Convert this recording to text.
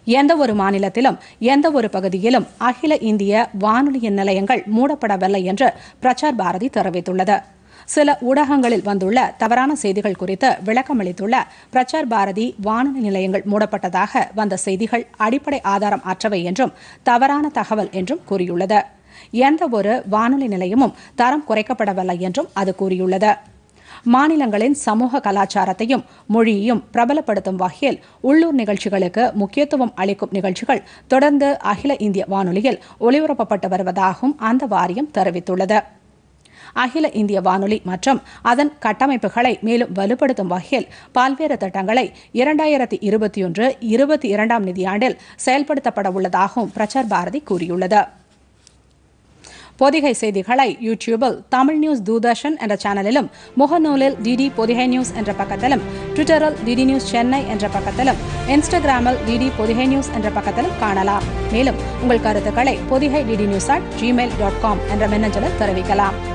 எந்த ஒரு மாநிலத்திலும் எந்த ஒரு பகுதியிலும் அகில இந்திய வானொலியின் நிலையங்கள் மூடப்படவில்லை என்று பிரசார் பாரதி தெரிவித்துள்ளது சில ஊடகங்களில் வந்துள்ள தவறான செய்திகள் குறித்து விளக்கமளித்துள்ள பிரசார் பாரதி வானொலி நிலையங்கள் மூடப்பட்டதாக வந்த செய்திகள் அடிப்படை ஆதாரம் அற்றவை என்றும் தவறான தகவல் என்றும் கூறியுள்ளது எந்த ஒரு வானொலி நிலையமும் தரம் குறைக்கப்படவில்லை என்றும் அது கூறியுள்ளது மாநிலங்களின் சமூக கலாச்சாரத்தையும் மொழியையும் பிரபலப்படுத்தும் வகையில் உள்ளூர் நிகழ்ச்சிகளுக்கு முக்கியத்துவம் அளிக்கும் நிகழ்ச்சிகள் தொடர்ந்து அகில இந்திய வானொலியில் ஒலிபரப்பப்பட்டு வருவதாகவும் அந்த வாரியம் தெரிவித்துள்ளது அகில இந்திய வானொலி மற்றும் அதன் கட்டமைப்புகளை மேலும் வலுப்படுத்தும் வகையில் பல்வேறு திட்டங்களை இரண்டாயிரத்தி இருபத்தி ஒன்று இருபத்தி இரண்டாம் நிதியாண்டில் செயல்படுத்தப்பட உள்ளதாகவும் பிரசார் பாரதி கூறியுள்ளது பொதிகை செய்திகளை யூடியூபில் தமிழ் நியூஸ் தூர்தர்ஷன் என்ற சேனலிலும் முகநூலில் டிடி பொதிகை நியூஸ் என்ற பக்கத்திலும் ட்விட்டரில் டிடி நியூஸ் சென்னை என்ற பக்கத்திலும் இன்ஸ்டாகிராமில் டிடி பொதிகை நியூஸ் என்ற பக்கத்திலும் காணலாம் மேலும் உங்கள் கருத்துக்களை Podhigai DD news at Gmail dot com என்ற மின்னஞ்சலில் தெரிவிக்கலாம்